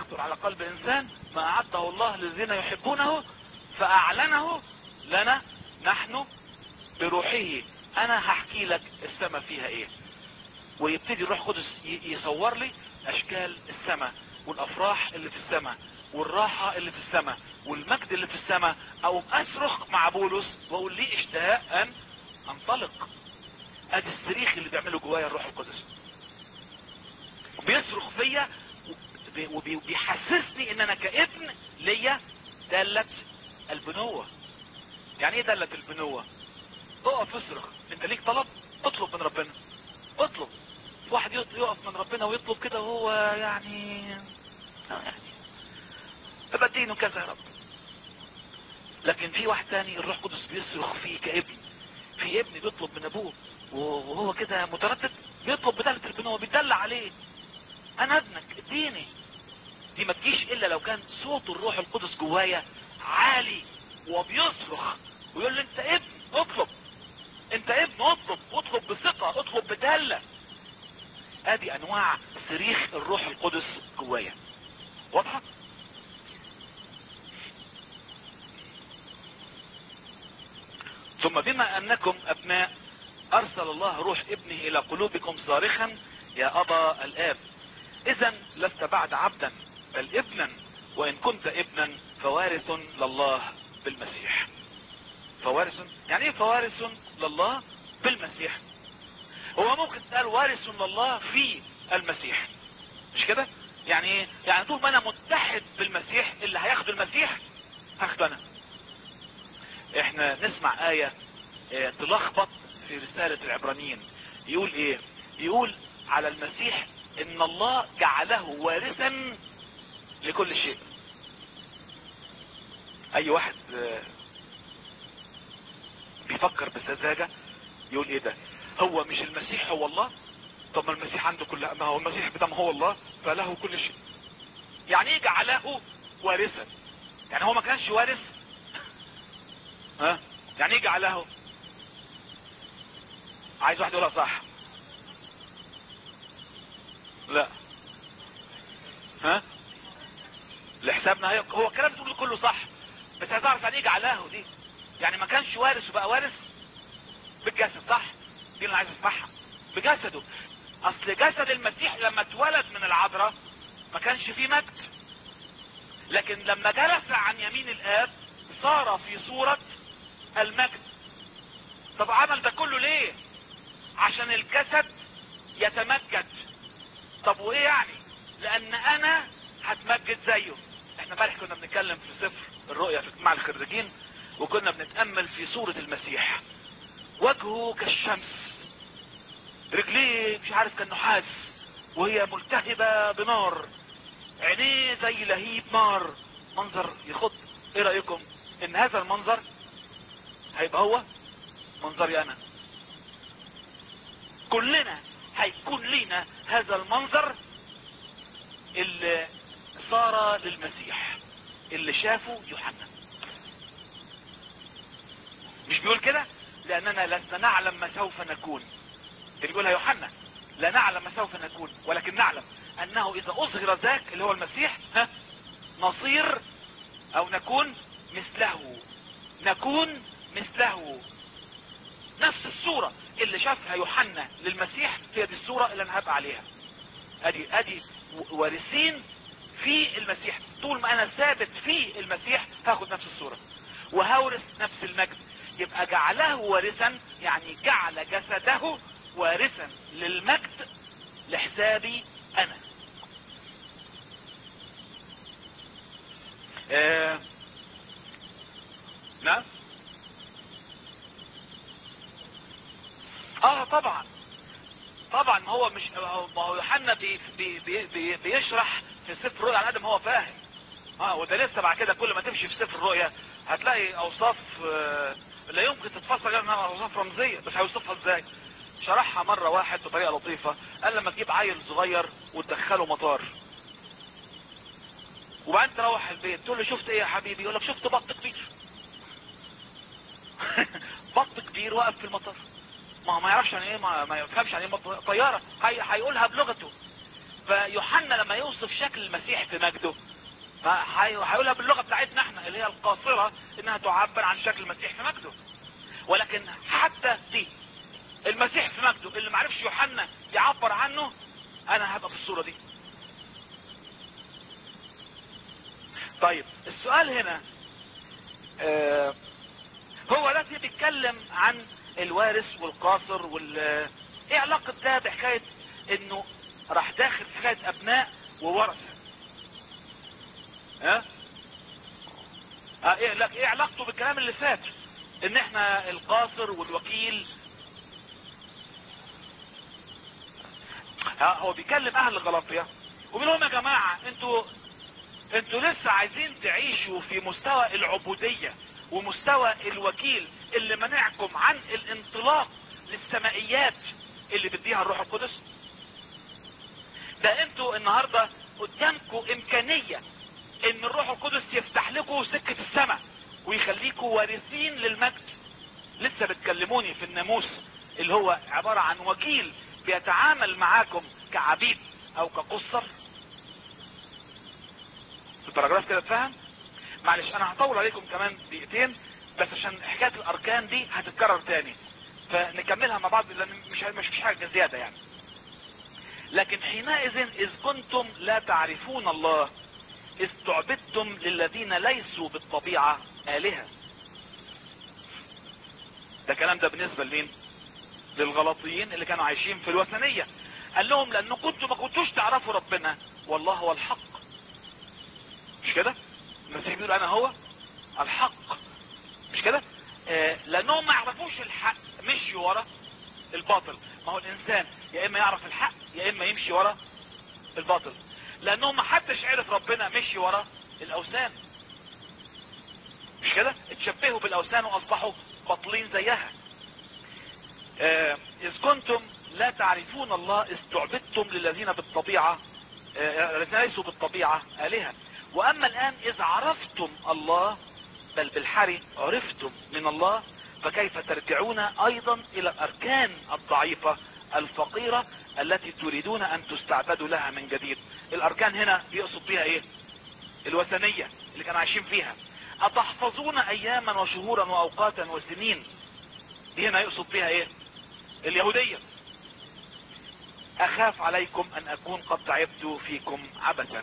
يخطر على قلب انسان ما اعده الله للذين يحبونه فاعلنه لنا نحن بروحه انا هحكي لك السماء فيها ايه ويبتدي الروح القدس ي- يصور لي اشكال السماء والافراح اللي في السماء والراحة اللي في السماء والمجد اللي في السماء او اصرخ مع بولس واقول لي اشتهاء ان انطلق ادي الصريخ اللي بيعمله جوايا الروح القدس بيصرخ فيا وبي- وبي- وبيحسسني ان انا كابن ليا دالة البنوة يعني ايه دالة البنوة اقف اصرخ انت ليك طلب اطلب من ربنا اطلب واحد يط- يقف من ربنا ويطلب كده وهو يعني آه يعني بدينه كذا يا رب لكن في واحد تاني الروح القدس بيصرخ فيه كابن في ابن بيطلب من ابوه وهو كده متردد بيطلب بدالة البنوة بيدلع عليه انا ابنك اديني دي ما تجيش الا لو كان صوت الروح القدس جوايا عالي وبيصرخ ويقول لي انت ابن اطلب انت ابن اطلب اطلب بثقة اطلب بدالة ادي انواع صريخ الروح القدس جوايا واضحة ثم بما انكم ابناء ارسل الله روح ابنه الى قلوبكم صارخا يا ابا الاب اذا لست بعد عبدا بل ابنا وان كنت ابنا فوارث لله بالمسيح فوارث يعني ايه فوارث لله بالمسيح هو ممكن تقال وارث لله في المسيح مش كده يعني ايه يعني طول ما انا متحد بالمسيح اللي هياخد المسيح هاخده انا احنا نسمع آية اه تلخبط في رسالة العبرانيين يقول ايه يقول على المسيح ان الله جعله وارثا لكل شيء اي واحد اه بيفكر بسذاجة يقول ايه ده هو مش المسيح هو الله طب ما المسيح عنده كل ما هو المسيح بدم هو الله فله كل شيء يعني ايه جعله وارثا يعني هو ما كانش وارث ها يعني ايه جعله عايز واحد يقولها صح لا ها لحسابنا هي هو الكلام بتقوله كله صح بس هتعرف يعني ايه جعله دي يعني ما كانش وارث وبقى وارث بالجسد صح دي اللي انا عايز اسمعها بجسده اصل جسد المسيح لما اتولد من العذراء ما كانش فيه مجد لكن لما جلس عن يمين الاب صار في صورة المجد طب عمل ده كله ليه عشان الجسد يتمجد طب وايه يعني لان انا هتمجد زيه احنا امبارح كنا بنتكلم في سفر الرؤيا في اجتماع الخريجين وكنا بنتأمل في صورة المسيح وجهه كالشمس رجليه مش عارف كالنحاس وهي ملتهبة بنار عينيه زي لهيب نار منظر يخض ايه رأيكم ان هذا المنظر هيبقى هو منظري انا كلنا هيكون لينا هذا المنظر اللي صار للمسيح اللي شافه يوحنا مش بيقول كده لاننا لسنا نعلم ما سوف نكون اللي بيقولها يوحنا لا نعلم ما سوف نكون ولكن نعلم انه اذا اظهر ذاك اللي هو المسيح ها نصير او نكون مثله نكون مثله نفس الصورة اللي شافها يوحنا للمسيح هي دي الصورة اللي انا هبقى عليها ادي ادي وارثين في المسيح طول ما انا ثابت في المسيح هاخد نفس الصورة وهورث نفس المجد يبقى جعله وارثا يعني جعل جسده وارثا للمجد لحسابي انا آه. نعم اه طبعا طبعا هو مش ما هو يوحنا بي بي بي بي بيشرح في سفر الرؤيا على قد ما هو فاهم اه وده لسه بعد كده كل ما تمشي في سفر الرؤيا هتلاقي اوصاف آه لا يمكن تتفسر غير انها اوصاف رمزيه بس هيوصفها ازاي شرحها مرة واحد بطريقة لطيفة قال لما تجيب عيل صغير وتدخله مطار وبعدين تروح البيت تقول له شفت ايه يا حبيبي يقول لك شفت بط كبير بط كبير واقف في المطار ما ما يعرفش يعني ايه ما, ما يفهمش يعني ايه طيارة هي هيقولها بلغته فيوحنا لما يوصف شكل المسيح في مجده هيقولها باللغة بتاعتنا احنا اللي هي القاصرة انها تعبر عن شكل المسيح في مجده ولكن حتى دي المسيح في مجده اللي معرفش يوحنا يعبر عنه انا هبقى في الصورة دي طيب السؤال هنا آه هو الذي بيتكلم عن الوارث والقاصر وال ايه علاقة ده بحكاية انه راح داخل في حكاية ابناء وورثة ها اه ايه لك ايه علاقته بالكلام اللي فات ان احنا القاصر والوكيل ها هو بيكلم اهل غلطية وبيقول لهم يا جماعة انتوا انتوا لسه عايزين تعيشوا في مستوى العبودية ومستوى الوكيل اللي منعكم عن الانطلاق للسمائيات اللي بديها الروح القدس ده انتوا النهاردة قدامكم امكانية ان الروح القدس يفتح لكم سكة السماء ويخليكم وارثين للمجد لسه بتكلموني في الناموس اللي هو عبارة عن وكيل بيتعامل معاكم كعبيد او كقصر في الباراجراف كده تفهم معلش انا هطول عليكم كمان دقيقتين بس عشان حكاية الاركان دي هتتكرر تاني فنكملها مع بعض لان مش مش مش حاجة زيادة يعني لكن حينئذ اذ كنتم لا تعرفون الله اذ تعبدتم للذين ليسوا بالطبيعة آلهة ده كلام ده بالنسبة لمين للغلطيين اللي كانوا عايشين في الوثنية قال لهم لانه كنتوا ما كنتوش تعرفوا ربنا والله هو الحق مش كده المسيح بيقول انا هو الحق مش كده آه لانهم ما يعرفوش الحق مشوا ورا الباطل ما هو الانسان يا اما يعرف الحق يا اما يمشي ورا الباطل لانهم ما حدش عرف ربنا مشي ورا الاوثان مش كده اتشبهوا بالاوثان واصبحوا باطلين زيها آه اذ كنتم لا تعرفون الله اذ تعبدتم للذين بالطبيعة آه الذين ليسوا بالطبيعة آلهة واما الان اذ عرفتم الله بل بالحري عرفتم من الله فكيف ترجعون ايضا الى الاركان الضعيفة الفقيرة التي تريدون ان تستعبدوا لها من جديد الاركان هنا بيقصد بيها ايه الوثنية اللي كانوا عايشين فيها اتحفظون اياما وشهورا واوقاتا وسنين دي هنا يقصد بيها ايه اليهودية اخاف عليكم ان اكون قد تعبت فيكم عبثا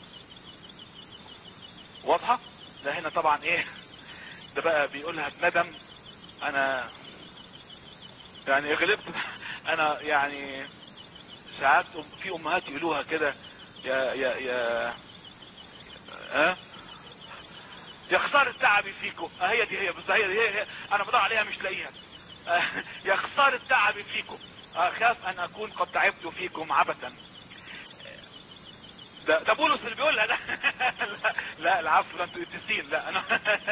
واضحة ده هنا طبعا ايه ده بقى بيقولها بندم انا يعني غلبت انا يعني ساعات في امهات يقولوها كده يا يا يا ها يا خسارة تعبي فيكم اه هي دي هي بس هي دي هي, هي انا بدور عليها مش لاقيها اه يا خسارة تعبي فيكم اخاف ان اكون قد تعبت فيكم عبثا ده ده بولس اللي بيقولها ده لا, لا العفو ده انتوا قديسين لا انا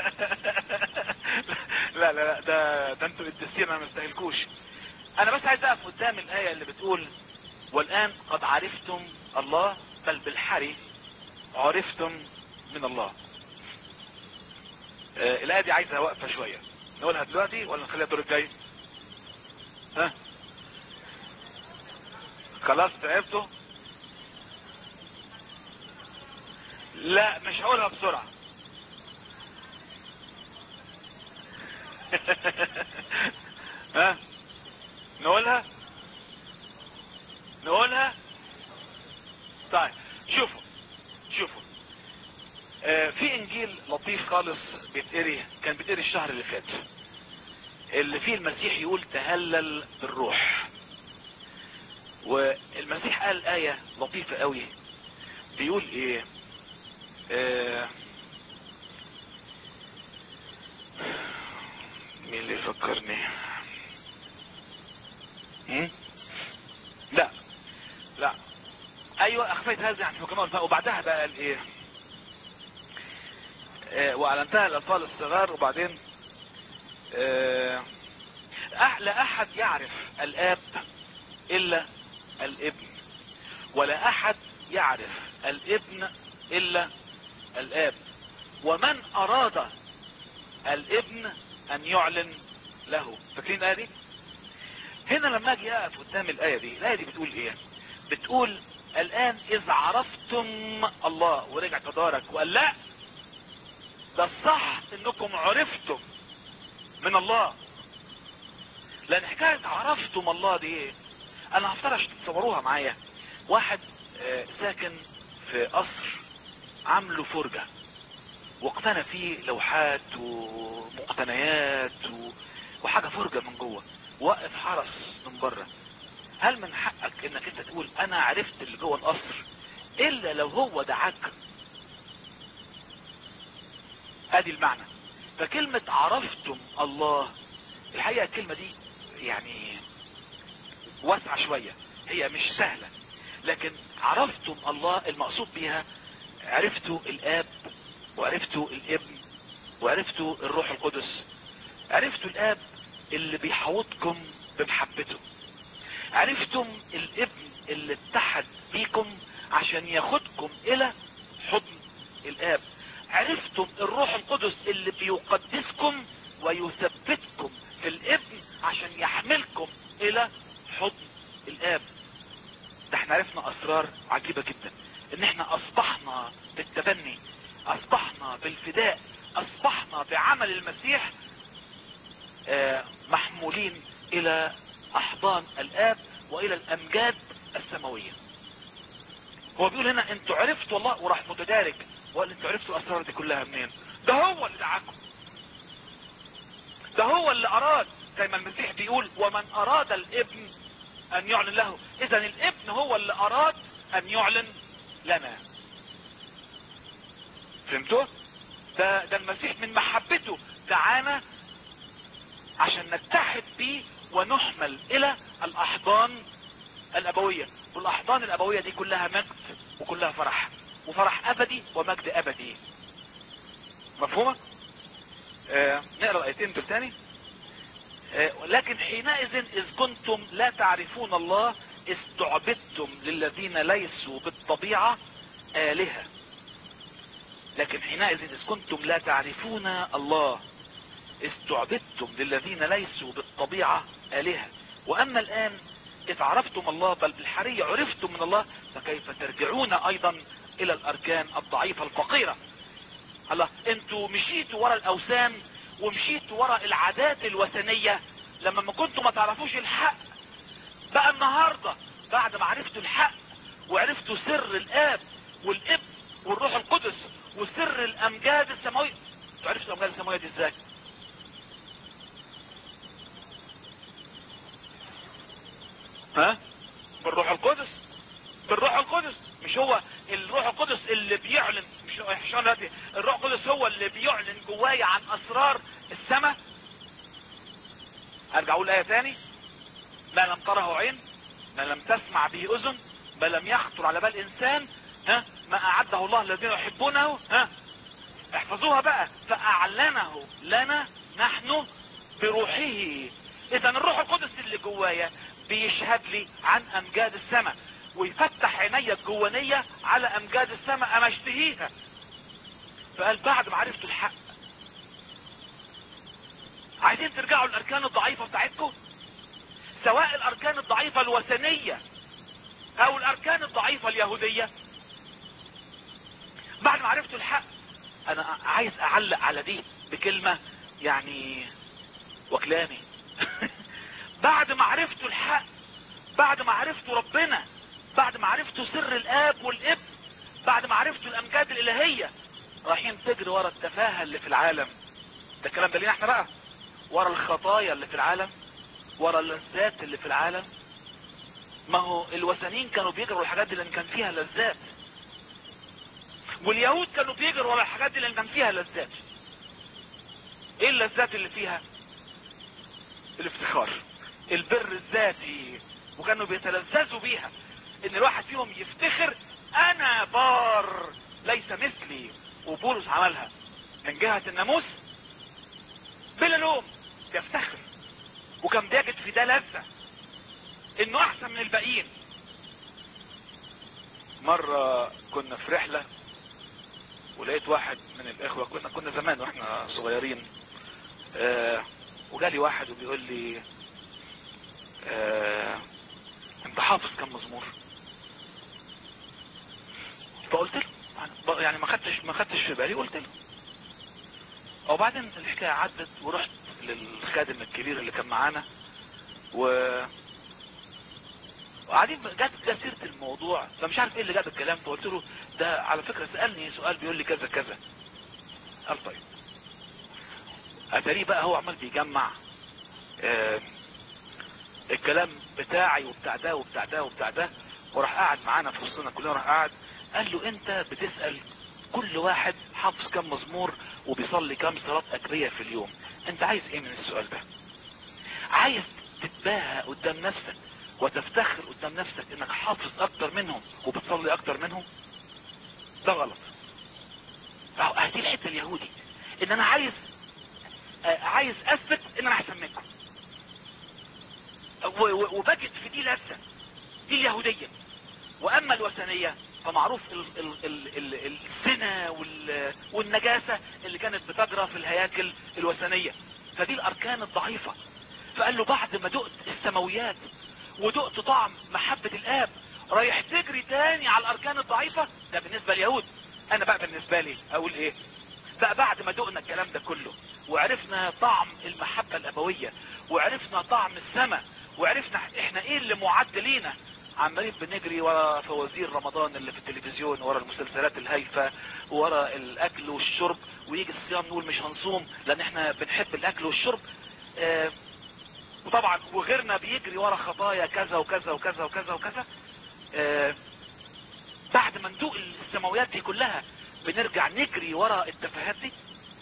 لا لا لا ده ده انتوا قديسين انا ما استاهلكوش انا بس عايز اقف قدام الايه اللي بتقول والان قد عرفتم الله بل بالحري عرفتم من الله آه الايه دي عايزه وقفه شويه نقولها دلوقتي ولا نخليها الدور الجاي ها خلاص تعبتوا لا مش هقولها بسرعة ها نقولها نقولها طيب شوفوا شوفوا آه في انجيل لطيف خالص بيتقري كان بيتقري الشهر اللي فات اللي فيه المسيح يقول تهلل بالروح والمسيح قال آية لطيفة قوي بيقول ايه آه مين اللي يفكرني هم؟ لا لا ايوه اخفيت هذا عن حكماء وبعدها بقى قال ايه آه واعلنتها الاطفال الصغار وبعدين آه لا احد يعرف الاب الا الابن ولا احد يعرف الابن الا الاب ومن اراد الابن ان يعلن له فاكرين الايه دي هنا لما اجي اقف قدام الايه دي الايه دي بتقول ايه بتقول الان اذ عرفتم الله ورجع تدارك وقال لا ده الصح انكم عرفتم من الله لان حكاية عرفتم الله دي ايه انا هفترض عشان تتصوروها معايا واحد آه، ساكن في قصر عامله فرجة واقتنى فيه لوحات ومقتنيات و... وحاجة فرجة من جوه واقف حرس من بره هل من حقك انك انت تقول انا عرفت اللي جوه القصر الا لو هو دعاك ادي المعنى فكلمة عرفتم الله الحقيقة الكلمة دي يعني واسعة شوية هي مش سهلة لكن عرفتم الله المقصود بها عرفتوا الاب وعرفتوا الابن وعرفتوا الروح القدس عرفتوا الاب اللي بيحوطكم بمحبته عرفتم الابن اللي اتحد بيكم عشان ياخدكم الى حضن الاب عرفتم الروح القدس اللي بيقدسكم ويثبتكم في الابن عشان يحملكم الى حضن الاب ده احنا عرفنا اسرار عجيبة جدا ان احنا اصبحنا بالتبني اصبحنا بالفداء اصبحنا بعمل المسيح آه، محمولين الى احضان الاب والى الامجاد السماوية هو بيقول هنا انتوا عرفتوا الله وراح متدارك وقال انتوا عرفتوا الاسرار دي كلها منين ده هو اللي دعاكم ده هو اللي اراد زي ما المسيح بيقول ومن اراد الابن ان يعلن له اذا الابن هو اللي اراد ان يعلن لنا فهمتوا ده, ده المسيح من محبته دعانا عشان نتحد بيه ونحمل الى الاحضان الابوية والاحضان الابوية دي كلها مجد وكلها فرح وفرح ابدي ومجد ابدي مفهومة آه نقرأ الايتين دول تاني آه لكن حينئذ اذ كنتم لا تعرفون الله استعبدتم للذين ليسوا بالطبيعة آلهة لكن حينئذ اذ كنتم لا تعرفون الله استعبدتم للذين ليسوا بالطبيعة آلهة وأما الآن إذ عرفتم الله بل بالحرية عرفتم من الله فكيف ترجعون أيضا إلى الأركان الضعيفة الفقيرة الله انتوا مشيتوا ورا الأوثان ومشيتوا ورا العادات الوثنية لما ما كنتوا ما تعرفوش الحق بقى النهاردة بعد ما عرفتوا الحق وعرفتوا سر الآب والابن والروح القدس وسر الأمجاد السماوية انتوا عرفتوا الأمجاد السماوية دي ازاي ها بالروح القدس بالروح القدس مش هو الروح القدس اللي بيعلن مش مش أنا دلوقتي الروح القدس هو اللي بيعلن جوايا عن اسرار السماء ارجع اقول ايه تاني ما لم تره عين ما لم تسمع به اذن ما لم يخطر على بال انسان ها ما اعده الله الذين يحبونه ها احفظوها بقى فاعلنه لنا نحن بروحه اذا الروح القدس اللي جوايا بيشهد لي عن امجاد السماء ويفتح عيني الجوانية على امجاد السماء اما اشتهيها فقال بعد ما عرفتوا الحق عايزين ترجعوا الاركان الضعيفة بتاعتكم سواء الاركان الضعيفة الوثنية او الاركان الضعيفة اليهودية بعد ما عرفتوا الحق انا عايز اعلق على دي بكلمة يعني وكلاني بعد ما عرفتوا الحق بعد ما عرفتوا ربنا بعد ما عرفتوا سر الاب والابن بعد ما عرفتوا الامجاد الالهية رايحين تجري ورا التفاهة اللي في العالم ده الكلام ده لينا احنا بقى ورا الخطايا اللي في العالم ورا اللذات اللي في العالم ما هو الوثنيين كانوا بيجروا الحاجات دي لان كان فيها لذات واليهود كانوا بيجروا ورا الحاجات دي لان كان فيها لذات ايه اللذات اللي فيها الافتخار البر الذاتي وكانوا بيتلذذوا بيها ان الواحد فيهم يفتخر انا بار ليس مثلي وبولس عملها من جهة الناموس بلا لوم يفتخر وكان بيجد في ده لذة انه احسن من الباقيين مرة كنا في رحلة ولقيت واحد من الاخوة كنا كنا زمان واحنا صغيرين آه وجالي واحد وبيقول لي آه انت حافظ كم مزمور فقلت له يعني- يعني ما خدتش ما خدتش في بالي قلت له وبعدين الحكايه عدت ورحت للخادم الكبير اللي كان معانا و وقاعدين جت جت سيره الموضوع فمش عارف ايه اللي جاب الكلام فقلت له ده على فكره سالني سؤال بيقول لي كذا كذا قال طيب اتاريه بقى هو عمال بيجمع آه الكلام بتاعي وبتاع ده وبتاع ده وبتاع ده وراح قاعد معانا في وسطنا كلنا راح قاعد قال له انت بتسأل كل واحد حافظ كم مزمور وبيصلي كم صلاة اكرية في اليوم انت عايز ايه من السؤال ده عايز تتباهى قدام نفسك وتفتخر قدام نفسك انك حافظ اكتر منهم وبتصلي اكتر منهم ده غلط اهو هذه الحته اليهودي ان انا عايز آه، عايز اثبت ان انا احسن منكم و- و- وبجد في دي لذة دي اليهودية واما الوثنية فمعروف ال ال ال ال الزنا وال والنجاسة اللي كانت بتجرى في الهياكل الوثنية فدي الاركان الضعيفة فقال له بعد ما دقت السماويات ودقت طعم محبة الاب رايح تجري تاني على الاركان الضعيفة ده بالنسبة لليهود انا بقى بالنسبة لي اقول ايه بقى بعد ما دقنا الكلام ده كله وعرفنا طعم المحبة الابوية وعرفنا طعم السماء وعرفنا احنا ايه اللي معد لينا عمالين بنجري ورا فوازير رمضان اللي في التلفزيون ورا المسلسلات الهايفة ورا الاكل والشرب ويجي الصيام نقول مش هنصوم لان احنا بنحب الاكل والشرب آه وطبعا وغيرنا بيجري ورا خطايا كذا وكذا وكذا وكذا وكذا آه بعد ما ندوق السماويات دي كلها بنرجع نجري ورا التفاهات دي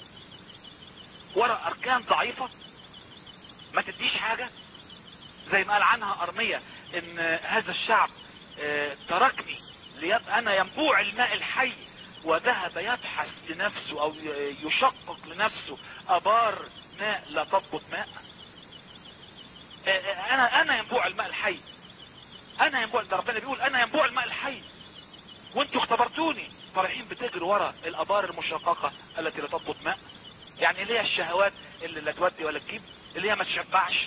ورا اركان ضعيفة ما تديش حاجة زي ما قال عنها ارمية ان هذا الشعب آه، تركني ليبقى انا ينبوع الماء الحي وذهب يبحث لنفسه او ي- يشقق لنفسه ابار ماء لا تضبط ماء آه، آه، انا انا ينبوع الماء الحي انا ينبوع ده ربنا بيقول انا ينبوع الماء الحي وانتوا اختبرتوني فرحين بتجروا ورا الابار المشققة التي لا تضبط ماء يعني اللي هي الشهوات اللي لا تودي ولا تجيب اللي هي ما تشبعش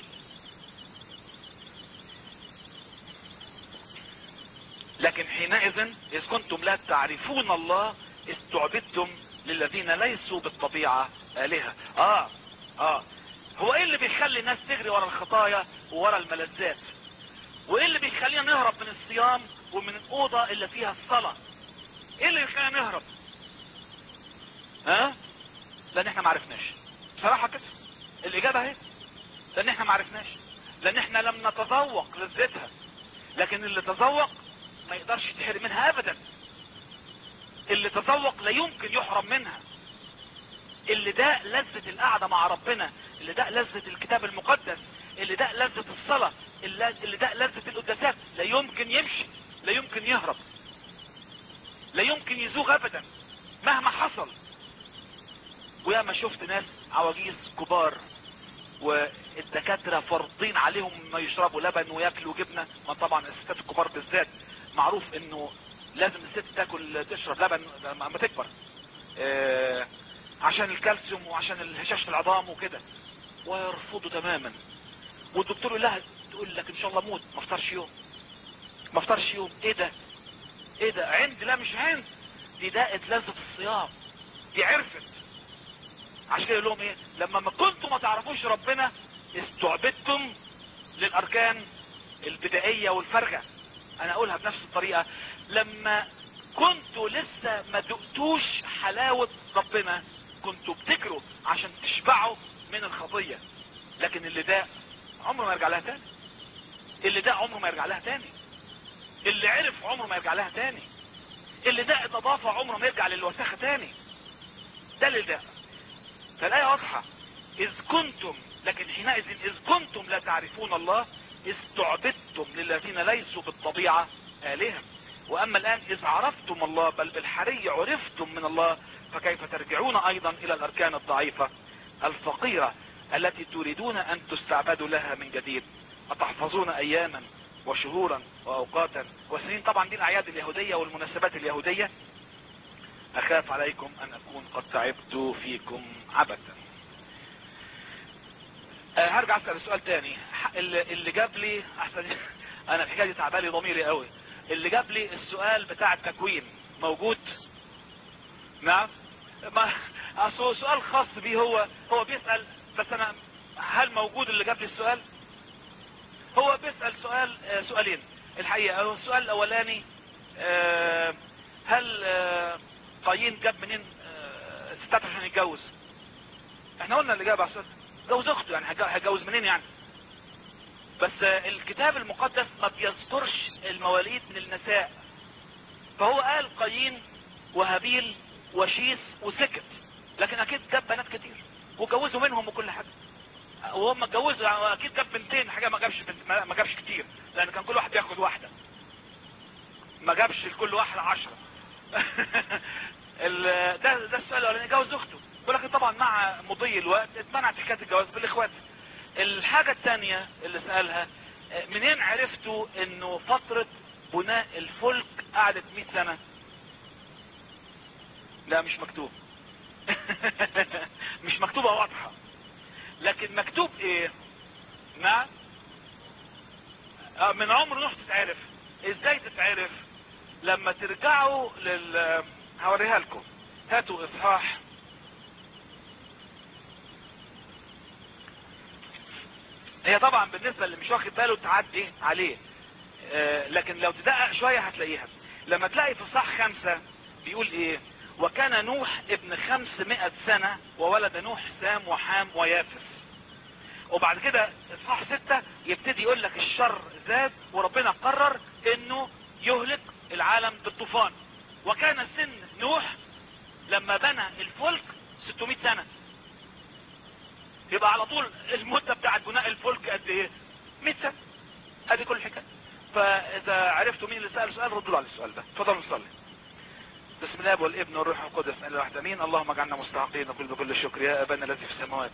لكن حينئذ إذ كنتم لا تعرفون الله استعبدتم للذين ليسوا بالطبيعة آلهة آه آه هو ايه اللي بيخلي الناس تجري ورا الخطايا وورا الملذات وايه اللي بيخلينا نهرب من الصيام ومن الأوضة اللي فيها الصلاة ايه اللي بيخلينا نهرب ها لان احنا معرفناش بصراحة كده الاجابة اهي لان احنا معرفناش لان احنا لم نتذوق لذتها لكن اللي تذوق ما يقدرش يتحرم منها ابدا اللي تذوق لا يمكن يحرم منها اللي ده لذة القعدة مع ربنا اللي ده لذة الكتاب المقدس اللي ده لذة الصلاة اللي اللي ده لذة القداسات لا يمكن يمشي لا يمكن يهرب لا يمكن يزوغ ابدا مهما حصل وياما شفت ناس عواجيز كبار والدكاترة فرضين عليهم ما يشربوا لبن وياكلوا جبنة ما طبعا الستات الكبار بالذات معروف انه لازم الست تاكل تشرب لبن لما تكبر آه عشان الكالسيوم وعشان هشاشة العظام وكده ويرفضوا تماما والدكتور يقول لها تقول لك ان شاء الله موت ما افطرش يوم ما افطرش يوم ايه ده ايه ده عند لا مش عند دي دقت لذة الصيام دي عرفت عشان كده يقول لهم ايه لما ما كنتوا ما تعرفوش ربنا استعبدتم للاركان البدائية والفرجة انا اقولها بنفس الطريقة لما كنتوا لسه ما دقتوش حلاوة ربنا كنتوا بتجروا عشان تشبعوا من الخطية لكن اللي ده عمره ما يرجع لها تاني اللي ده عمره ما يرجع لها تاني اللي عرف عمره ما يرجع لها تاني اللي ده النظافة عمره ما يرجع للوساخة تاني ده اللي ده فالآية واضحة إذ كنتم لكن حينئذ إذ كنتم لا تعرفون الله استعبدتم للذين ليسوا بالطبيعة آلهة وأما الآن إذ عرفتم الله بل بالحري عرفتم من الله فكيف ترجعون أيضا إلى الأركان الضعيفة الفقيرة التي تريدون أن تستعبدوا لها من جديد أتحفظون أياما وشهورا وأوقاتا وسنين طبعا دي الأعياد اليهودية والمناسبات اليهودية أخاف عليكم أن أكون قد تعبت فيكم عبثا أه هرجع أسأل السؤال تاني اللي, اللي جاب لي أحسن أنا الحكاية دي تعبالي ضميري قوي اللي جاب لي السؤال بتاع التكوين موجود نعم ما أصل سؤال خاص بيه هو هو بيسأل بس انا هل موجود اللي جاب لي السؤال هو بيسأل سؤال آه، سؤالين الحقيقة هو السؤال الاولاني آه، هل آه، قايين جاب منين آه، ستات عشان يتجوز احنا قلنا اللي جاب على السؤال جوز اخته يعني هيجا- هيتجوز منين يعني بس آه، الكتاب المقدس ما بيذكرش المواليد من النساء فهو قال قايين وهابيل وشيس وسكت لكن اكيد جاب بنات كتير وجوزوا منهم وكل حاجه وهم اتجوزوا يعني اكيد جاب بنتين حاجه ما جابش بنت ما ما جابش كتير لان كان كل واحد ياخد واحده ما جابش لكل واحد عشرة ال- ده ده السؤال الاولاني جوز اخته ولكن طبعا مع مضي الوقت اتمنعت حكايه الجواز بالاخوات الحاجه الثانيه اللي سالها آه، منين عرفتوا انه فتره بناء الفلك قعدت 100 سنه لا مش مكتوب مش مكتوبة واضحة لكن مكتوب ايه نعم آه، من عمر نوح تتعرف ازاي تتعرف لما ترجعوا لل هوريها لكم هاتوا اصحاح هي طبعا بالنسبة اللي مش واخد باله تعدي عليه آه، لكن لو تدقق شوية هتلاقيها لما تلاقي في صح خمسة بيقول ايه وكان نوح ابن خمسمائة سنة وولد نوح سام وحام ويافس وبعد كده اصحاح ستة يبتدي يقول لك الشر زاد وربنا قرر انه يهلك العالم بالطوفان وكان سن نوح لما بنى الفلك 600 سنة يبقى على طول المدة بتاعت بناء الفلك قد ايه 100 سنة ادي كل الحكاية فاذا عرفتوا مين اللي سأل سؤال ردوا له على السؤال ده اتفضلوا نصلي بسم الله والابن والروح القدس من الواحد امين اللهم اجعلنا مستحقين وكل بكل شكر يا ابانا الذي في السماوات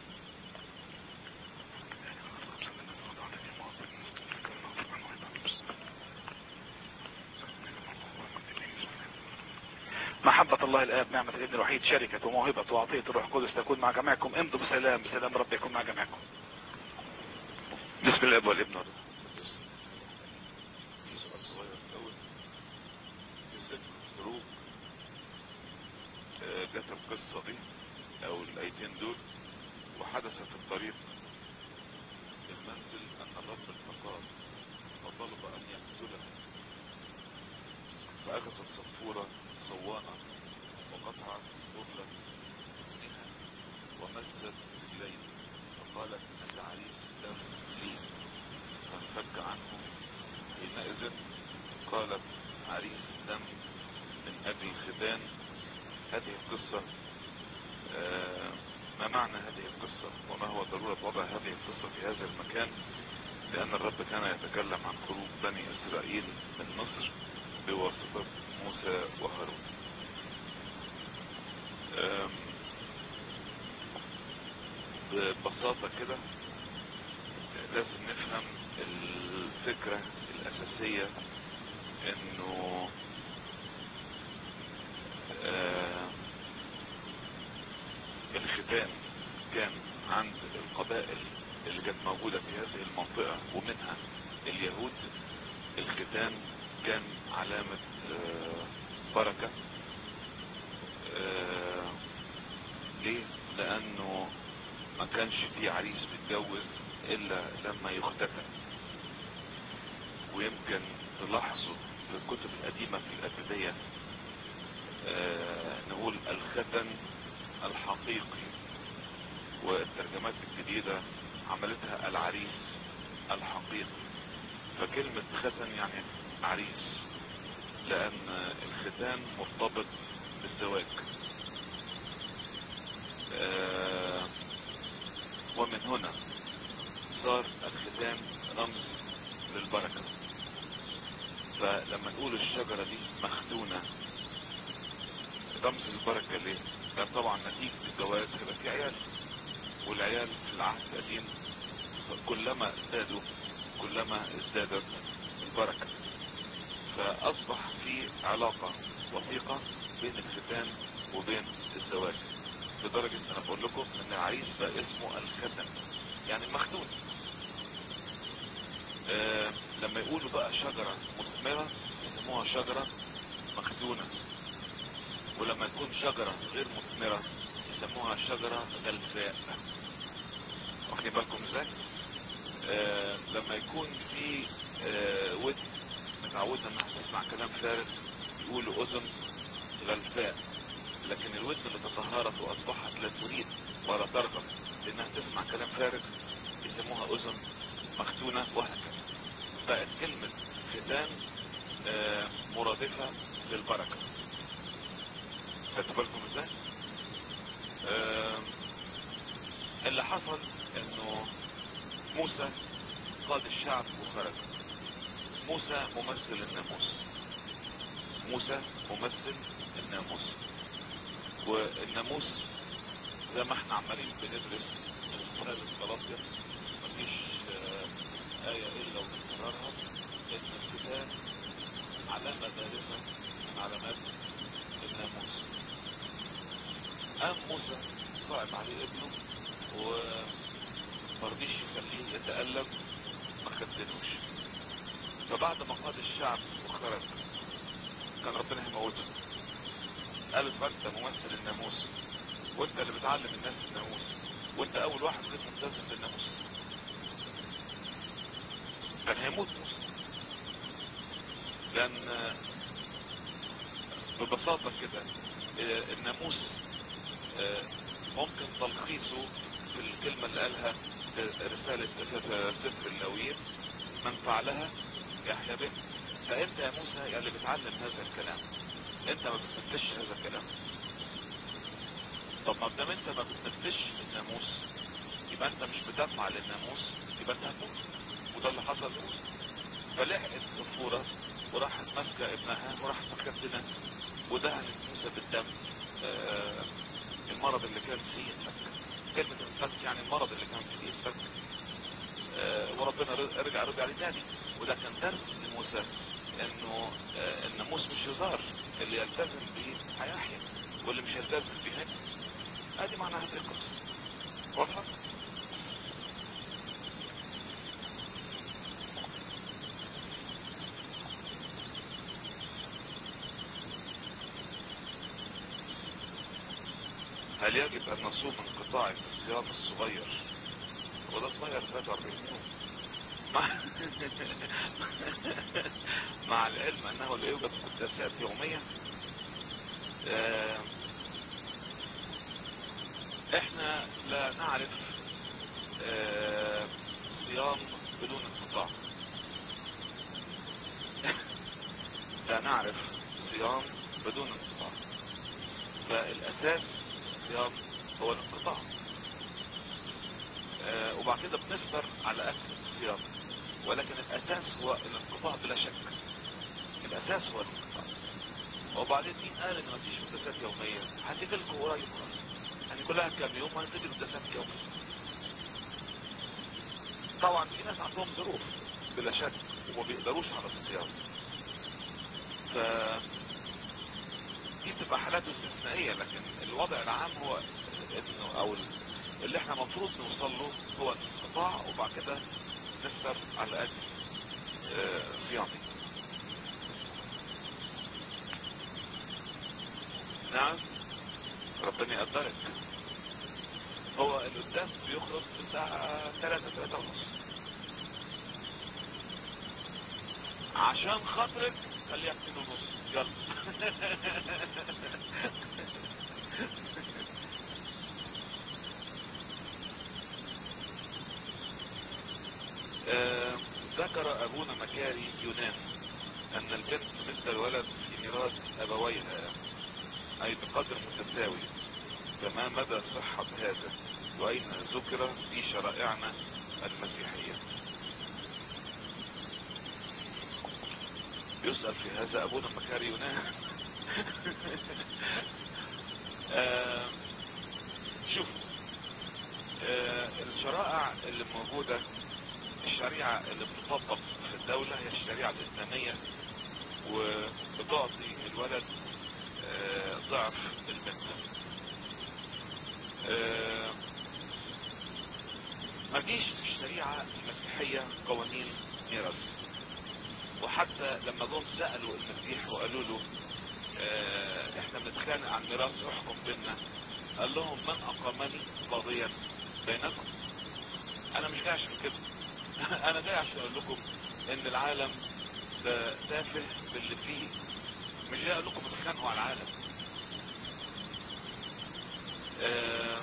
محبة الله الآب نعمة الابن الوحيد شركة وموهبة وعطية الروح القدس تكون مع جميعكم امضوا بسلام بسلام رب يكون مع جميعكم بسم الله والابن والروح في سؤال صغير الأول في سفر الخروج آه، جت القصة دي أو الآيتين دول وحدث في الطريق المنزل أن الرب التقاه فطلب أن يقتله فأخذت صفورة صوانة وقطعت برلة ابنها ومست رجليه فقالت العريس دم لي فانفك عنه حينئذ قالت عريس دم من اجل الختان هذه القصة آه، ما معنى هذه القصة وما هو ضرورة وضع هذه القصة في هذا المكان لأن الرب كان يتكلم عن خروج بني إسرائيل من مصر بواسطة موسى وهارون آم، ببساطة كده لازم نفهم الفكرة الأساسية إنه آه، الختان كان عند القبائل اللي كانت موجودة في هذه المنطقة ومنها اليهود الختان كان علامة آه، بركة آه، ليه؟ لأنه ما كانش في عريس بيتجوز إلا لما يختتن ويمكن تلاحظوا في الكتب القديمة في الأبدية آه، نقول الختن الحقيقي والترجمات الجديدة عملتها العريس الحقيقي فكلمة ختن يعني عريس لأن الختان مرتبط بالزواج آه، ومن هنا صار الختان رمز للبركة فلما نقول الشجرة دي مختونة رمز البركة ليه؟ لأن طبعا نتيجة الجواز هيبقى في عيال والعيال في العهد القديم كلما ازدادوا كلما ازدادت البركة فأصبح في علاقة وثيقة بين الختان وبين الزواج لدرجة أنا بقول لكم إن العريس بقى اسمه الختن يعني المختون آه لما يقولوا بقى شجرة مثمرة يسموها شجرة مختونة ولما يكون شجرة غير مثمرة يسموها شجرة غلفاء واخدين بالكم ازاي آه لما يكون في آه ود متعودة انها تسمع كلام فارغ يقولوا اذن غلفاء لكن الودن اللي تطهرت واصبحت لا تريد ولا ترغب لانها تسمع كلام فارغ يسموها اذن مختونة وهكذا بقت كلمة ختان آه مرادفة للبركة خدتوا بالكم ازاي آه اللي حصل انه موسى قاد الشعب وخرج موسى ممثل الناموس موسى ممثل الناموس والناموس زي ما احنا عمالين بندرس رسالة غلاطيا مفيش آه آية إلا وتكررها إن الختان علامة بارزة من علامات الناموس قام موسى صعب عليه ابنه ومرضيش يخليه يتألم ما خدنوش فبعد ما قاد الشعب وخرج كان ربنا هيموته قال انت ممثل الناموس وانت اللي بتعلم الناس الناموس وانت اول واحد غير ملتزم بالناموس كان هيموت موسى لان ببساطة كده الناموس ممكن تلخيصه في الكلمة اللي قالها رسالة سفر اللاويين من فعلها يحيى به فانت يا موسى يا اللي بتعلم هذا الكلام انت ما بتنفذش هذا الكلام طب ما دام انت ما بتنفذش الناموس يبقى انت مش بتفعل الناموس يبقى انت هتموت وده اللي حصل لموسى فلحقت الصفورة وراحت ماسكة ابنها وراحت مكتنة ودهنت موسى بالدم آه المرض اللي كان فيه اتفك كلمة انفك يعني المرض اللي كان فيه اتفك آه وربنا رجع رجع عليه تاني وده كان درس لموسى انه آه الناموس مش هزار اللي يلتزم به هيحيا واللي مش يلتزم به هيك ادي معنى هذه القصة واضحة هل يجب ان نصوم انقطاع الصيام الصغير وده صغير 43 يوم مع, مع العلم انه لا يوجد قداسات يومية اه احنا لا نعرف اه صيام بدون انقطاع لا نعرف صيام بدون انقطاع فالاساس الصيام هو الانقطاع آه وبعد كده بنفطر على اكل الصيام ولكن الاساس هو الانقطاع بلا شك الاساس هو الانقطاع وبعدين مين قال ان مفيش قداسات يومية هتيجي لكم قريب خالص يعني كلها كام يوم هتيجي قداسات يومية طبعا في ناس عندهم ظروف بلا شك وما بيقدروش على الصيام ف دي بتبقى حالات استثنائية لكن الوضع العام هو انه او اللي احنا مفروض نوصل له هو الانقطاع وبعد كده نفطر على قد اه صيامي نعم ربنا يقدرك هو القداس بيخلص الساعة 3 3 ونص عشان خاطرك خليها 2 ونص يلا آه ذكر ابونا مكاري يونان ان البنت مثل الولد في ميراث ابويها اي بقدر متساوي فما مدى صحة هذا واين ذكر في شرائعنا المسيحية يسأل في هذا ابونا مكاري يونان آه شوف آه الشرائع اللي موجودة الشريعة اللي بتطبق في الدولة هي الشريعة الإسلامية وبتعطي الولد آه ضعف البنت ما فيش في الشريعة المسيحية قوانين ميراث وحتى لما جم سألوا المسيح وقالوا له آه، احنا بنتخانق عن ميراث احكم بيننا قال لهم من اقامني قاضيا بينكم انا مش جاي عشان كده انا جاي عشان اقول لكم ان العالم ده تافه باللي فيه مش جاي اقول لكم اتخانقوا على العالم آه،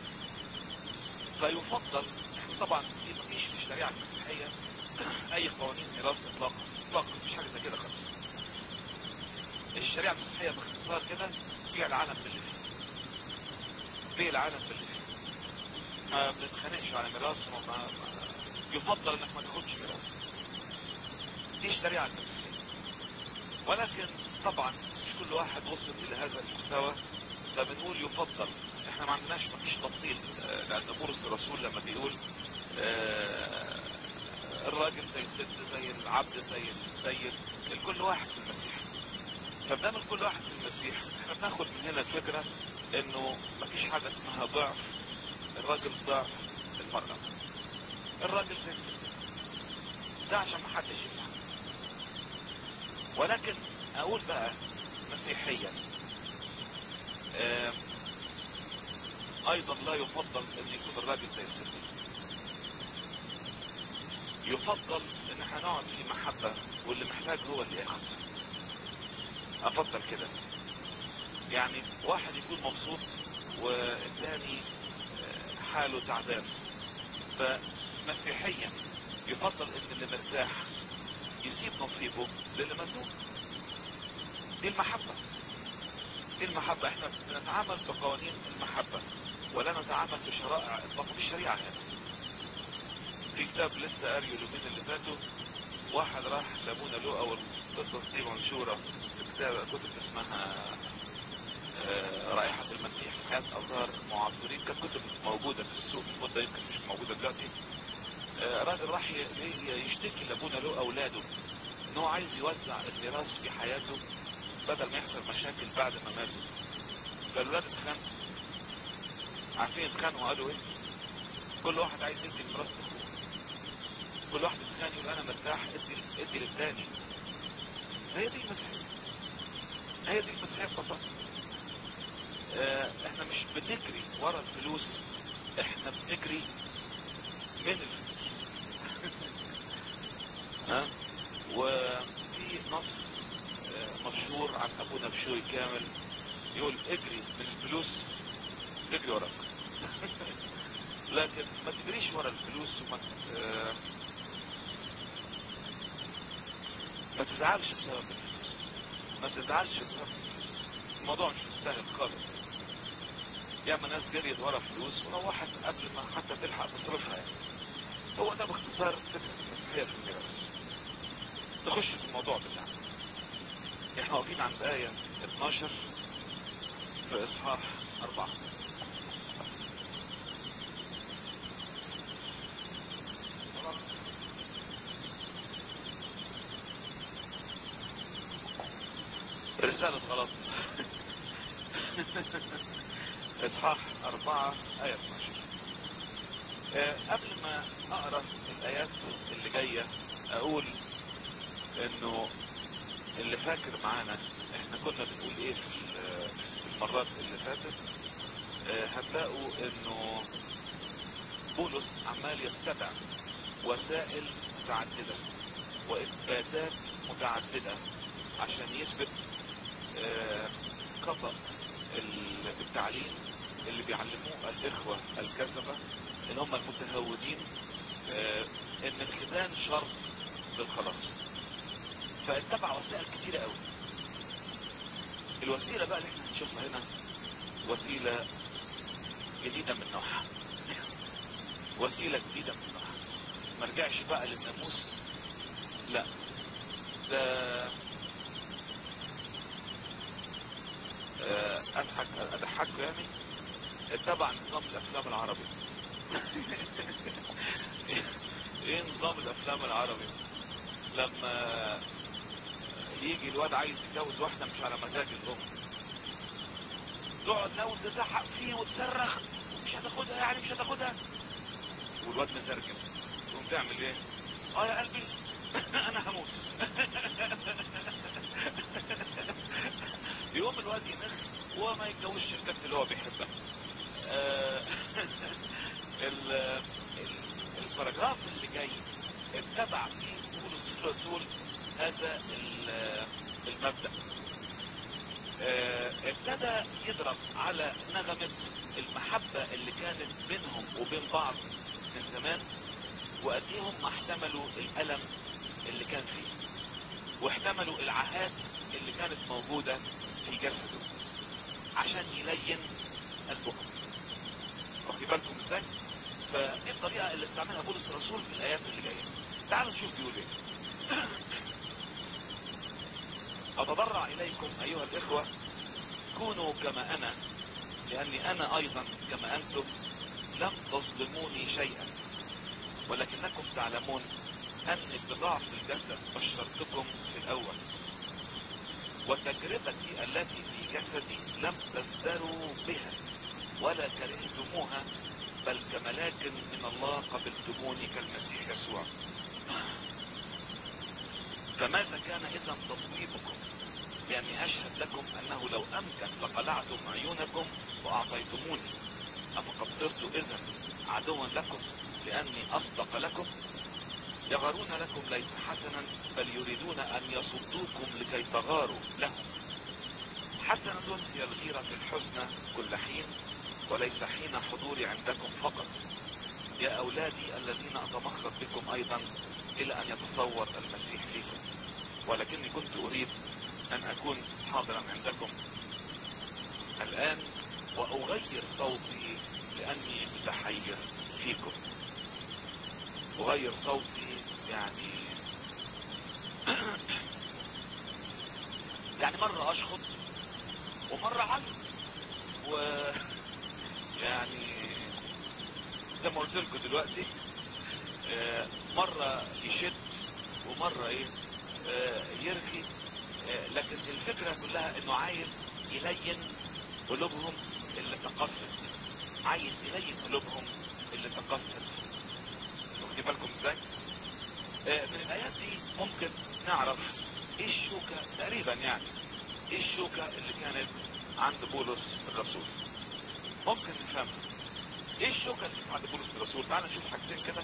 فيفضل احنا طبعا دي مفيش في الشريعه المسيحيه اي قوانين ميراث اطلاقا اطلاقا مفيش حاجه زي كده خالص الشريعه المسيحيه باختصار كده بيع العالم باللي فيه بيع العالم باللي فيه ما بنتخانقش على ميراث وما ما- يفضل انك ما تاخدش ميراث دي الشريعه المسيحيه ولكن طبعا مش كل واحد وصل الى هذا المستوى فبنقول يفضل احنا ما عندناش ما فيش تفصيل آه، لان بولس الرسول لما بيقول آه، الراجل زي الست زي العبد زي السيد الكل واحد في المسيح فبنعمل كل واحد في المسيح احنا بناخد من هنا الفكرة انه مفيش حاجة اسمها ضعف الراجل ضعف المرأة الراجل زي الست ده عشان ما حدش يفهم ولكن اقول بقى مسيحيا آم، ايضا لا يفضل ان يكون الراجل زي الست يفضل ان احنا نقعد في محبة واللي محتاج هو اللي ياخد افضل كده يعني واحد يكون مبسوط والثاني آه، حاله تعبان فمسيحيا يفضل ان اللي مرتاح يسيب نصيبه للي ممنوع دي المحبة دي المحبة احنا بنتعامل بقوانين المحبة ولا نتعامل بشرائع اطلاقا بالشريعة هنا في كتاب لسه قاريه اليومين اللي فاتوا واحد راح لابونا له او القصص دي منشورة في كتاب كتب اسمها آه، رائحة المسيح حياة اثار معاصرين كانت كتب موجودة في السوق من مدة يمكن مش موجودة دلوقتي آه، راجل راح ي- ي- يشتكي لابونا له اولاده ان هو عايز يوزع الميراث في حياته بدل ما يحصل مشاكل بعد ما ماتوا فالولاد اتخانقوا عارفين اتخانقوا قالوا ايه كل واحد عايز يدي الميراث لاخوه كل واحد اتخانق يقول انا مرتاح ادي ادي للتاني هي دي المسيحية هي دي المسيحية ببساطة آه، احنا مش بنجري ورا الفلوس احنا بنجري من الفلوس ها وفي نص آه، مشهور عن ابونا بشوي كامل يقول اجري من الفلوس تجري وراك لكن ما تجريش ورا الفلوس وما ت- آه، ما تزعلش بسبب الفلوس ما تزعلش بسبب الفلوس الموضوع مش مستاهل خالص ياما ناس جريت ورا فلوس وروحت قبل ما حتى تلحق تصرفها يعني هو ده باختصار فكرة المسيحية في الميراث تخش في الموضوع بتاعنا احنا واقفين عند آية 12 في إصحاح 4 رسالة غلط إصحاح 4 آية 12 آه، قبل ما أقرأ الآيات اللي جاية أقول إنه اللي فاكر معانا إحنا كنا بنقول إيه في ال- في المرات اللي فاتت آه، هتلاقوا إنه بولس عمال يتبع وسائل متعددة وإثباتات متعددة عشان يثبت آه، خطأ ال- التعليم اللي بيعلموه الإخوة الكذبة اللي هم المتهودين آه، إن الختان شرط للخلاص فاتبع وسائل كتيرة قوي الوسيلة بقى اللي احنا هنشوفها هنا وسيلة جديدة من نوعها وسيلة جديدة من نوعها ما رجعش بقى للناموس لا ده آه، اضحك اضحكوا يعني اتبع نظام الافلام العربي ايه نظام الافلام العربي لما يجي الواد عايز يتجوز واحدة مش على مزاج الام تقعد لو تزحق فيه وتصرخ مش هتاخدها يعني مش هتاخدها والواد مترجم تقوم تعمل ايه اه يا قلبي انا هموت بيقوم الواد ينخ وما يتجوزش البنت اللي هو بيحبها آه، ال- ال- الباراجراف اللي جاي اتبع فيه بولس الرسول هذا ال- المبدأ آه، ابتدى يضرب على نغمة المحبة اللي كانت بينهم وبين بعض من زمان وقد ايه هم احتملوا الألم اللي كان فيه واحتملوا العهات اللي كانت موجودة في جسده عشان يلين قلبهم واخدي بالكم ازاي فدي الطريقة اللي استعملها بولس الرسول في الآيات اللي جاية تعالوا نشوف بيقول ايه أتضرع إليكم أيها الإخوة كونوا كما أنا لأني أنا أيضا كما أنتم لم تظلموني شيئا ولكنكم تعلمون أني بضعف الجسد بشرتكم في الأول وتجربتي التي في جسدي لم تزدروا بها ولا كرهتموها بل كملاك من الله قبلتموني كالمسيح يسوع فماذا كان إذا تصويبكم لأني أشهد لكم أنه لو أمكن لقلعتم عيونكم وأعطيتموني أفقد صرت إذا عدوا لكم لأني أصدق لكم يغارون لكم ليس حسنا بل يريدون أن يصدوكم لكي تغاروا لهم حسنة هي الغيرة في الحزن كل حين وليس حين حضوري عندكم فقط يا أولادي الذين أتمخض بكم أيضا إلى أن يتصور المسيح فيكم ولكني كنت أريد أن أكون حاضرا عندكم الآن وأغير صوتي لأني متحير فيكم أغير صوتي يعني يعني مرة أشخط ومرة علم و يعني زي ما قلت لكم دلوقتي آه، مرة يشد ومرة ايه آه، يرخي آه، لكن الفكرة كلها انه عايز يلين قلوبهم اللي تقصد عايز يلين قلوبهم اللي تقصد واخدين بالكم ازاي آه، من الايات دي ممكن نعرف ايه الشوكة تقريبا يعني ايه الشوكة اللي كانت عند بولس الرسول ممكن نفهم ايه الشوكة اللي كانت عند بولس الرسول تعال نشوف حاجتين كده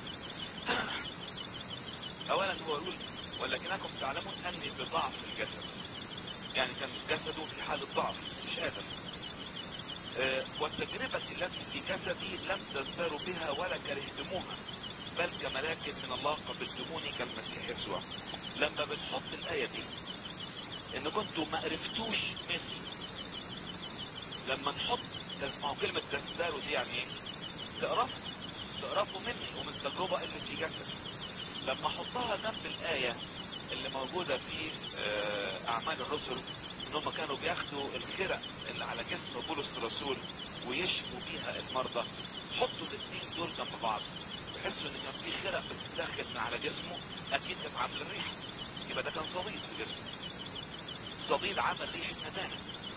اولا هو يقول ولكنكم تعلمون اني بضعف الجسد يعني كان جسده في حالة ضعف مش قادر آه، والتجربة التي في جسدي لم تزدروا بها ولا كرهتموها بل كملاك من الله قبلتموني كالمسيح يسوع لما بنحط الآية دي ان كنتوا ما عرفتوش مني لما نحط ما هو كلمة تزدروا دي يعني ايه تقرفوا تقرفوا مني ومن التجربة اللي في جسدي لما احطها جنب الآية اللي موجودة في آه، اعمال الرسل ان هم كانوا بياخدوا الخرق اللي على جسم بولس الرسول ويشفوا بيها المرضى حطوا الاثنين دول جنب بعض تحسوا ان كان في خرق بتتاخد من على جسمه اكيد كانت عامله الريحه يبقى ده كان صديد في جسمه صديد عمل ريحه ندانه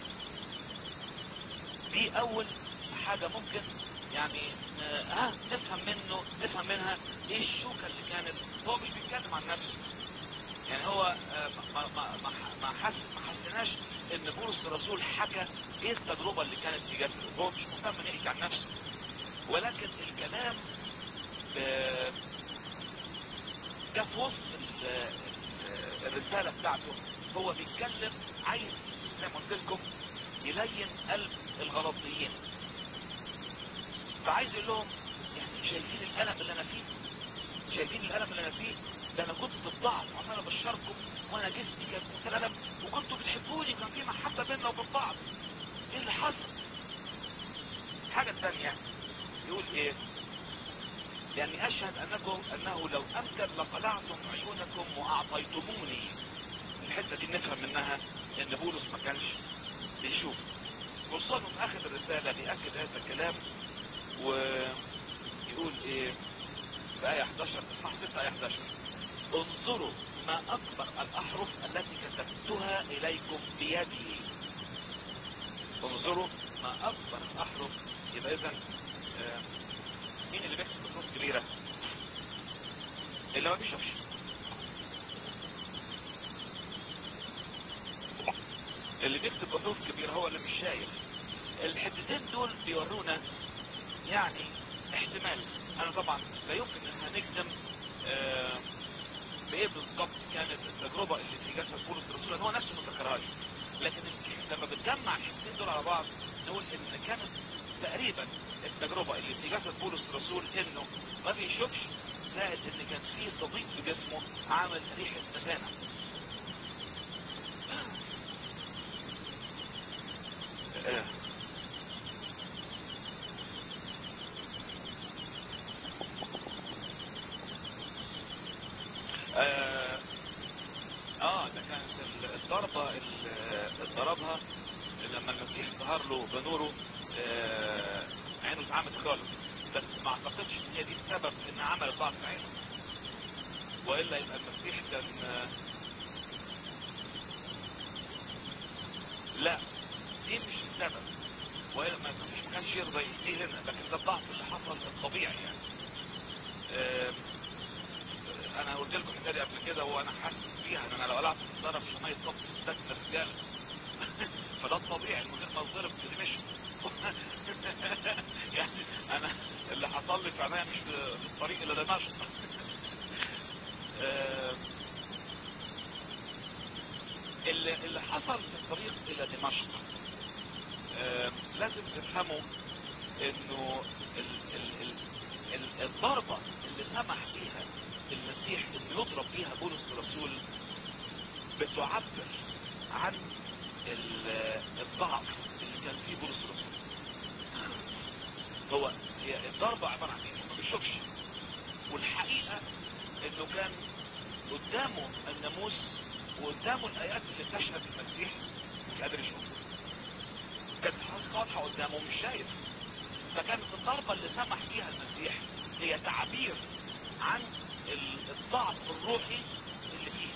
دي اول حاجه ممكن يعني آه ها نفهم منه نفهم منها ايه الشوكه اللي كانت هو مش بيتكلم عن نفسه يعني هو آه، ما ما ما ما حس ما حسناش ان بولس الرسول حكى ايه التجربه اللي كانت في جسده هو مش مهتم ان يحكي عن نفسه ولكن الكلام آه، جه في وسط ال- ال- الرساله بتاعته هو بيتكلم عايز زي ما قلت لكم يلين قلب الغلطيين فعايز يقول لهم يعني شايفين الالم اللي انا فيه شايفين الالم اللي انا فيه ده انا كنت في ضعف وعمال ابشركم وانا جسمي كان متألم وكنتوا بتحبوني كان في محبه بيننا وبين بعض ايه اللي حصل الحاجه الثانيه يقول ايه لاني اشهد انكم انه لو امكن لقلعتم عيونكم واعطيتموني الحته دي نفهم منها ان بولس ما كانش بيشوف وصلوا في اخر الرساله بياكد هذا الكلام ويقول ايه في آية 11 اصحاح 6 آية 11 انظروا ما أكبر الأحرف التي كتبتها إليكم بيدي انظروا ما أكبر الأحرف يبقى إذا آه، مين اللي بيكتب بخطوط كبيرة؟ اللي ما بيشوفش اللي بيكتب بحروف كبيرة هو اللي مش شايف الحتتين دول بيورونا يعني احتمال انا طبعا لا يمكن ان هنجزم آه، بايه بالظبط كانت التجربة اللي في جسد بولس الرسول لأن هو نفسه ما ذكرهاش لكن لما بتجمع الحتتين دول على بعض نقول ان كانت تقريبا التجربة اللي في جسد بولس الرسول انه ما بيشوفش زائد ان كان فيه صديق في جسمه عامل ريحة نتانة آه. اه آه، ده كانت ال- الضربة اللي ضربها لما المسيح ظهر له بنوره آه، عينه اتعمت خالص بس ما اعتقدش ان هي دي السبب ان عمل ضعف في عينه والا يبقى المسيح كان آه، لا دي مش السبب والا ما المسيح ما كانش يرضى يديه هنا لكن ده الضعف اللي حصل الطبيعي يعني آه، انا قلت لكم الحكايه دي قبل كده وانا حاسس بيها ان انا لو قلعت الضرب في ميه صف ست رجاله فده الطبيعي من غير ما اتضرب في دمشق يعني انا اللي حصل لي في عينيا مش في في الطريق الى دمشق آه، اللي اللي حصل في الطريق الى دمشق آه، لازم تفهموا انه ال ال ال ال الضربة اللي سمح بيها المسيح انه يضرب بيها بولس الرسول بتعبر عن ال- الضعف اللي كان فيه بولس الرسول هو هي الضربة عبارة عن ايه ما بيشوفش والحقيقة انه كان قدامه الناموس وقدامه الايات اللي تشهد المسيح مش قادر يشوف كانت الحقيقة واضحة قدامه مش شايف فكانت الضربة اللي سمح بيها المسيح هي تعبير عن ال- الضعف الروحي اللي فيه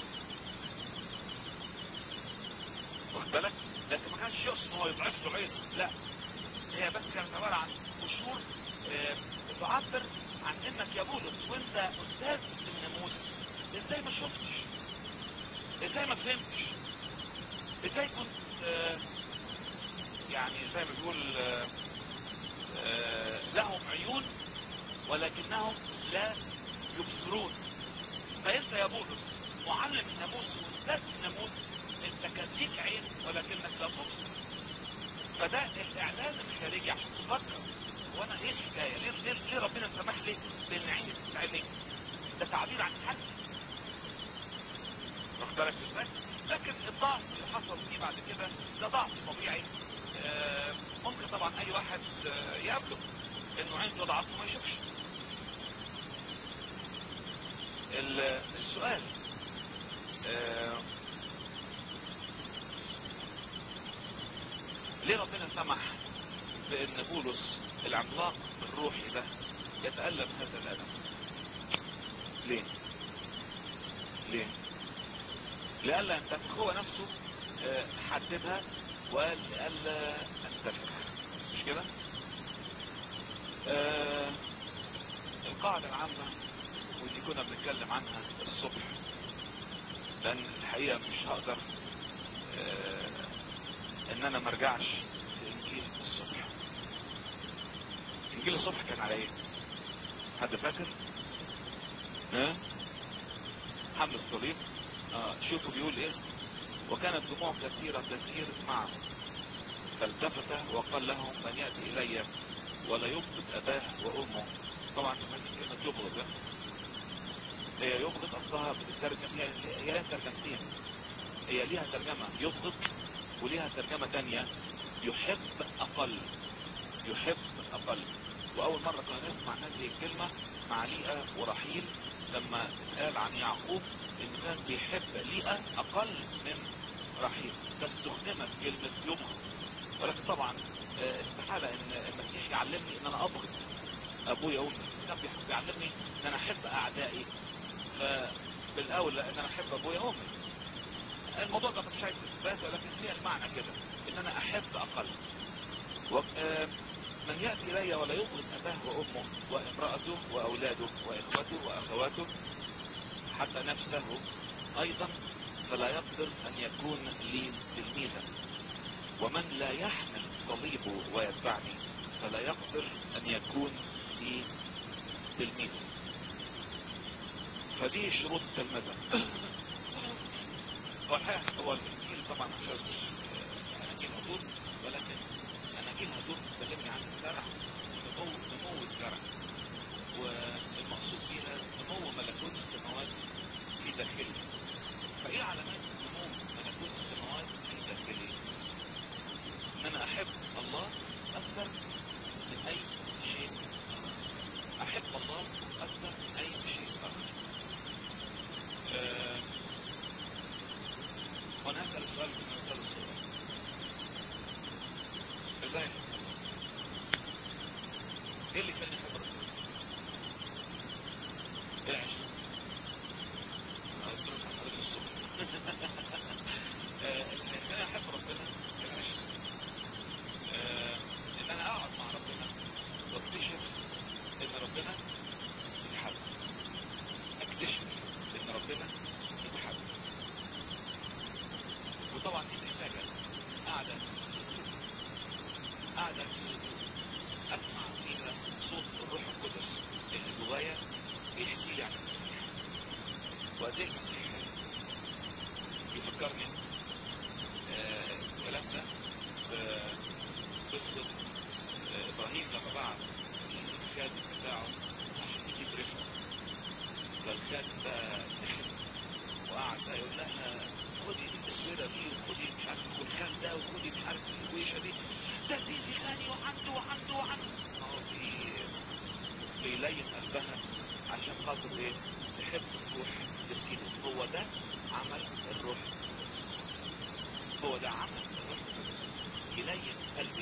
واخد بالك لكن ما كانش يقصد ان هو يضعف له عينه لا هي بس كانت عبارة عن قشور آه، بتعبر عن انك يا بولس وانت استاذ في الناموس ازاي ما شفتش ازاي ما فهمتش ازاي كنت آه، يعني زي ما بيقول آه، آه، لهم عيون ولكنهم لا يبصرون فانت يا بولس معلم الناموس واستاذ الناموس انت كان ليك عين ولكنك لا تبصر فده الاعلان الخارجي عشان تفكر وانا ايه الحكايه ليه, ليه, ليه ربنا سمح لي بان عيني تتعمي ده تعبير عن حل واخد بالك ازاي لكن الضعف اللي حصل فيه بعد كده ده ضعف طبيعي آه، ممكن طبعا اي واحد آه، يقابله انه عنده ضعف وما يشوفش ال- السؤال آه، ليه ربنا سمح بان بولس العملاق الروحي ده يتألم هذا الألم ليه ليه لألا ينتفخ هو نفسه آه، حددها وقال لألا انتفخ مش كده آه، القاعدة العامة واللي كنا بنتكلم عنها الصبح لأن الحقيقة مش هقدر آه، ان انا مرجعش لانجيل الصبح انجيل الصبح كان على ايه حد فاكر ها حمل الصليب آه شوفوا بيقول ايه وكانت دموع كثيرة تسير معه فالتفت وقال لهم من يأتي الي ولا يبغض اباه وامه طبعا سمعت كلمة يبغض ده. هي يبغض اصلها بتترجم هي هي لها ترجمتين هي ليها ترجمة يبغض وليها ترجمة تانية يحب اقل يحب اقل واول مرة كنا نسمع هذه الكلمة مع ليئة ورحيل لما قال عن يعقوب انه كان بيحب ليئة اقل من رحيل فاستخدمت كلمة يبغض ولكن طبعا آه، استحالة ان المسيح يعلمني ان انا ابغض ابويا وامي كان بيحب يعلمني ان انا احب اعدائي فبالاولى ان انا احب ابويا وامي الموضوع ده مش عايز اثبات ولكن هي المعنى كده ان انا احب اقل و... آه، من يأتي الي ولا يبغض اباه وامه وامرأته واولاده واخوته واخواته حتى نفسه ايضا فلا يقدر ان يكون لي تلميذا ومن لا يحمل صليبه ويتبعني فلا يقدر ان يكون لي تلميذ فدي شروط التلمذة هو الحقيقة هو الانجيل طبعا عشان مش اناجيل هدور ولكن اناجيل هدور بتكلمني عن الزرع نمو نمو الزرع والمقصود بيها نمو ملكوت السماوات في داخلي فايه علامات نمو ملكوت السماوات في داخلي ان انا احب الله اكثر من اي شيء اخر احب الله اكثر من اي شيء اخر آه، وانا هسأل السؤال في منتهى الصورة ازاي احب الله؟ ايه اللي يخليني احب ربنا؟ ايه العشق؟ أنا قلت لك عن طريق الصبح آه، اللي يخليني احب ربنا العشق آه، ان انا اقعد مع ربنا واكتشف ان ربنا يتحب اكتشف ان ربنا يتحب وطبعا دي محتاجة قاعدة قاعدة اسمع فيها صوت الروح القدس اللي جوايا بيحكي لي عن المسيح وقد ايه المسيح يفكرني آه، الكلام ده بقصة آه، ابراهيم لما بعت الخادم بتاعه عشان يجيب رفقه فالخادم بقى دخل وقعد بقى يقول لها خدي التسويره دي وخدي مش عارف الخلخال ده وخدي مش عارف الكويشه دي ده سيدي غني وعنده وعنده وعنده هو بي بيلين قلبها عشان خاطر ايه تحب تروح لسيدي هو ده عمل الروح هو ده عمل الروح يلين قلب